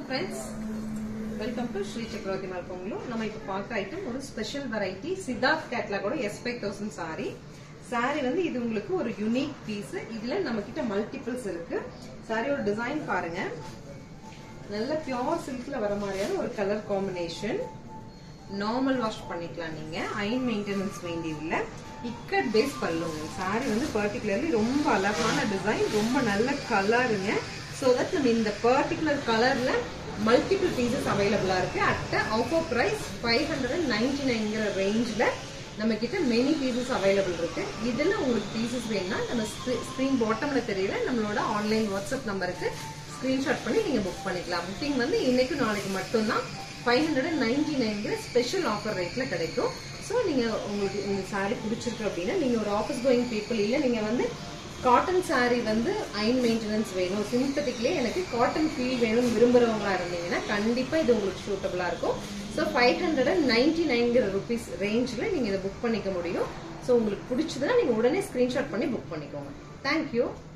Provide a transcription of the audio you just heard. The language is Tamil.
ஃப்ரெண்ட்ஸ் வெல்கம் டு ஸ்ரீ சக்கரவர்த்தி மல்பொங்கலும் நம்ம இப்போ பார்க்குற ஐட்டம் ஒரு ஸ்பெஷல் வெரைட்டி சித்தார்த் கேட்லாகோட S five thousand sari sari வந்து இது உங்களுக்கு ஒரு யூனிக் பீஸ் இதுல நம்ம கிட்ட மல்டிபிள்ஸ் இருக்கு சாரியோட டிசைன் பாருங்க நல்ல பியோர் சில்க்ல வர மாதிரியான ஒரு கலர் காம்பினேஷன் நார்மல் வாஷ் பண்ணிக்கலாம் நீங்க அயன் மெயின்டெனன்ஸ் வேண்டியதில்ல இக்கட் பேஸ் பல்லுங்க சாரி வந்து பர்டிகுலர்லி ரொம்ப அழகான டிசைன் ரொம்ப நல்ல கலருங்க ஸோ தட் நம்ம இந்த பர்டிகுலர் கலர்ல மல்டிபிள் பீசஸ் அவைலபிளா இருக்கு at offer price five hundred and ninety நைன்கிற ரேஞ்சில் நம்ம கிட்ட மெனி பீசஸ் அவைலபிள் இருக்கு இதுல உங்களுக்கு பீசஸ் வேணும்னா நம்ம ஸ்க்ரீன் பாட்டம்ல தெரியல நம்மளோட ஆன்லைன் வாட்ஸ்அப் நம்பருக்கு ஸ்கிரீன்ஷாட் பண்ணி நீங்க புக் பண்ணிக்கலாம் புக்கிங் வந்து இன்னைக்கு நாளைக்கு மட்டும்தான் ஃபைவ் ஹண்ட்ரட் அண்ட் நைன்டி நைன்கிற ஸ்பெஷல் ஆஃபர் ரேட்ல கிடைக்கும் ஸோ நீங்க உங்களுக்கு இந்த சாரி பிடிச்சிருக்கு அப்படின்னா நீங்க ஒரு ஆஃபீஸ் கோயிங் பீப்புள் இல்லை நீங்க வந்து காட்டன் சாரி வந்து அயன் மெயின்டெனன்ஸ் வேணும் சிந்தட்டிக்லேயே எனக்கு காட்டன் ஃபீல் வேணும்னு விரும்புறவங்களா இருந்தீங்கன்னா கண்டிப்பா இது உங்களுக்கு சூட்டபிளா இருக்கும் so five hundred and ninety நைன்கிற ருபீஸ் ரேஞ்சில் நீங்க இதை புக் பண்ணிக்க முடியும் ஸோ உங்களுக்கு பிடிச்சதுன்னா நீங்க உடனே ஸ்கிரீன்ஷாட் பண்ணி புக் பண்ணிக்கோங்க தேங்க்யூ